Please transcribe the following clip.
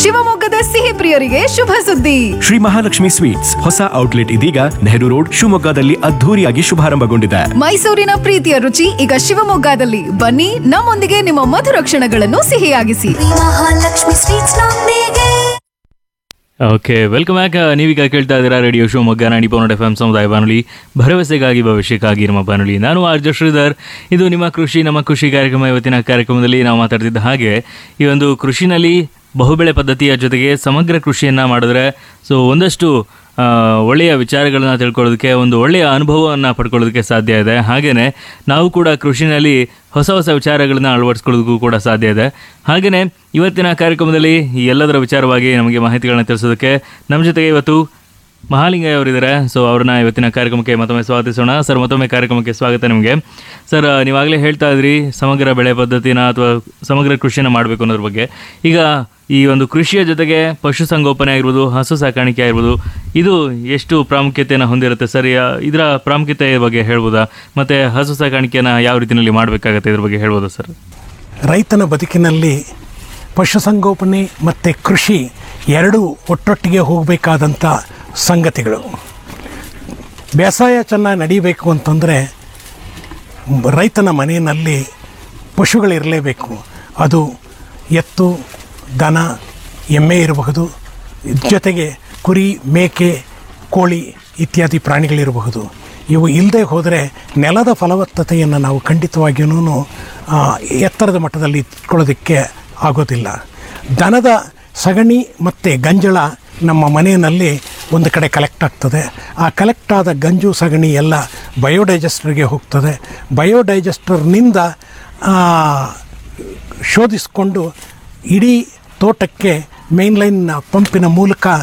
ಶಿವಮೊಗ್ಗದ ಸಿಹಿ ಪ್ರಿಯರಿಗೆ ಶುಭ ಸುದ್ದಿ ಶ್ರೀ ಮಹಾಲಕ್ಷ್ಮಿ ಸ್ವೀಟ್ಸ್ ಹೊಸ ಔಟ್ಲೆಟ್ ಇದೀಗ ನೆಹರು ರೋಡ್ ಶಿವಮೊಗ್ಗದಲ್ಲಿ ಅದ್ಧೂರಿಯಾಗಿ ಶುಭಾರಂಭಗೊಂಡಿದೆ ಮೈಸೂರಿನ ಪ್ರೀತಿಯ ರುಚಿ ಈಗ ಶಿವಮೊಗ್ಗದಲ್ಲಿ ಬನ್ನಿ ನಮ್ಮೊಂದಿಗೆ ನಿಮ್ಮ ಮಧುರ ಕ್ಷಣಗಳನ್ನು ಸಿಹಿಯಾಗಿಸಿ ಮಹಾಲಕ್ಷ್ಮಿ ಸ್ವೀಟ್ಸ್ ನೊಂದಿಗೆ ಓಕೆ ವೆಲ್ಕಮ್ ಬ್ಯಾಕ್ ನೀವೀಗ ಕೇಳ್ತಾ ಇದ್ದೀರಾ ರೇಡಿಯೋ ಶಿವಮೊಗ್ಗ ನಾಡಿ ಪೌನಡ್ ಎಫ್ ಎಂ ಸಮುದಾಯ ಬಾನುಲಿ ಭರವಸೆಗಾಗಿ ಭವಿಷ್ಯಕ್ಕಾಗಿ ನಮ್ಮ ಬಾನುಲಿ ನಾನು ಆರ್ ಜೆ ಶ್ರೀಧರ್ ಇದು ನಿಮ್ಮ ಕೃಷಿ ನಮ್ಮ ಕೃಷಿ ಕಾರ್ಯಕ್ರಮ ಇವತ್ತಿನ ಕಾರ್ಯಕ್ರಮದಲ್ಲಿ ನಾವು ಮಾತಾಡ್ತಿದ್ದ ಹಾಗೆ ಈ ಒಂದು ಕೃಷಿನಲ್ಲಿ ಬಹುಬೆಳೆ ಪದ್ಧತಿಯ ಜೊತೆಗೆ ಸಮಗ್ರ ಕೃಷಿಯನ್ನು ಮಾಡಿದ್ರೆ ಸೊ ಒಂದಷ್ಟು ಆ, ಒಳ್ಳೆಯ ವಿಚಾರಗಳನ್ನ ತಿಳ್ಕೊಳ್ಳೋದಕ್ಕೆ ಒಂದು ಒಳ್ಳೆಯ ಅನುಭವವನ್ನು ಪಡ್ಕೊಳ್ಳೋದಕ್ಕೆ ಸಾಧ್ಯ ಇದೆ ಹಾಗೆಯೇ ನಾವು ಕೂಡ ಕೃಷಿನಲ್ಲಿ ಹೊಸ ಹೊಸ ವಿಚಾರಗಳನ್ನ ಅಳವಡಿಸ್ಕೊಳ್ಳೋದಕ್ಕೂ ಕೂಡ ಸಾಧ್ಯ ಇದೆ ಹಾಗೆಯೇ ಇವತ್ತಿನ ಕಾರ್ಯಕ್ರಮದಲ್ಲಿ ಈ ಎಲ್ಲದರ ವಿಚಾರವಾಗಿ ನಮಗೆ ಮಾಹಿತಿಗಳನ್ನ ತಿಳಿಸೋದಕ್ಕೆ ನಮ್ಮ ಜೊತೆಗೆ ಇವತ್ತು ಮಹಾಲಿಂಗಯ್ಯ ಅವರಿದ್ದಾರೆ ಸೊ ಅವ್ರನ್ನ ಇವತ್ತಿನ ಕಾರ್ಯಕ್ರಮಕ್ಕೆ ಮತ್ತೊಮ್ಮೆ ಸ್ವಾಗತಿಸೋಣ ಸರ್ ಮತ್ತೊಮ್ಮೆ ಕಾರ್ಯಕ್ರಮಕ್ಕೆ ಸ್ವಾಗತ ನಿಮಗೆ ಸರ್ ನೀವಾಗಲೇ ಹೇಳ್ತಾ ಇದ್ರಿ ಸಮಗ್ರ ಬೆಳೆ ಪದ್ಧತಿನ ಅಥವಾ ಸಮಗ್ರ ಕೃಷಿನ ಮಾಡಬೇಕು ಅನ್ನೋದ್ರ ಬಗ್ಗೆ ಈಗ ಈ ಒಂದು ಕೃಷಿಯ ಜೊತೆಗೆ ಪಶುಸಂಗೋಪನೆ ಆಗಿರ್ಬೋದು ಹಸು ಸಾಕಾಣಿಕೆ ಆಗಿರ್ಬೋದು ಇದು ಎಷ್ಟು ಪ್ರಾಮುಖ್ಯತೆಯನ್ನು ಹೊಂದಿರುತ್ತೆ ಸರ್ ಯಾ- ಇದರ ಪ್ರಾಮುಖ್ಯತೆ ಬಗ್ಗೆ ಹೇಳ್ಬೋದಾ ಮತ್ತು ಹಸು ಸಾಕಾಣಿಕೆನ ಯಾವ ರೀತಿಯಲ್ಲಿ ಮಾಡಬೇಕಾಗತ್ತೆ ಇದ್ರ ಬಗ್ಗೆ ಹೇಳ್ಬೋದಾ ಸರ್ ರೈತನ ಬದುಕಿನಲ್ಲಿ ಪಶುಸಂಗೋಪನೆ ಮತ್ತು ಕೃಷಿ ಎರಡೂ ಒಟ್ಟೊಟ್ಟಿಗೆ ಹೋಗಬೇಕಾದಂಥ ಸಂಗತಿಗಳು ಬೇಸಾಯ ಚೆನ್ನಾಗಿ ನಡೀಬೇಕು ಅಂತಂದರೆ ರೈತನ ಮನೆಯಲ್ಲಿ ಪಶುಗಳಿರಲೇಬೇಕು ಅದು ಎತ್ತು ದನ ಎಮ್ಮೆ ಇರಬಹುದು ಜೊತೆಗೆ ಕುರಿ ಮೇಕೆ ಕೋಳಿ ಇತ್ಯಾದಿ ಪ್ರಾಣಿಗಳಿರಬಹುದು ಇವು ಇಲ್ಲದೆ ಹೋದರೆ ನೆಲದ ಫಲವತ್ತತೆಯನ್ನು ನಾವು ಖಂಡಿತವಾಗಿಯೂ ಎತ್ತರದ ಮಟ್ಟದಲ್ಲಿ ಇಟ್ಕೊಳ್ಳೋದಕ್ಕೆ ಆಗೋದಿಲ್ಲ ದನದ ಸಗಣಿ ಮತ್ತು ಗಂಜಳ ನಮ್ಮ ಮನೆಯಲ್ಲಿ ಒಂದು ಕಡೆ ಕಲೆಕ್ಟ್ ಆಗ್ತದೆ ಆ ಕಲೆಕ್ಟ್ ಆದ ಗಂಜು ಸಗಣಿ ಎಲ್ಲ ಬಯೋಡೈಜೆಸ್ಟರ್ಗೆ ಹೋಗ್ತದೆ ಬಯೋಡೈಜೆಸ್ಟರ್ನಿಂದ ಶೋಧಿಸಿಕೊಂಡು ಇಡೀ ತೋಟಕ್ಕೆ ಮೇನ್ಲೈನ್ ಪಂಪಿನ ಮೂಲಕ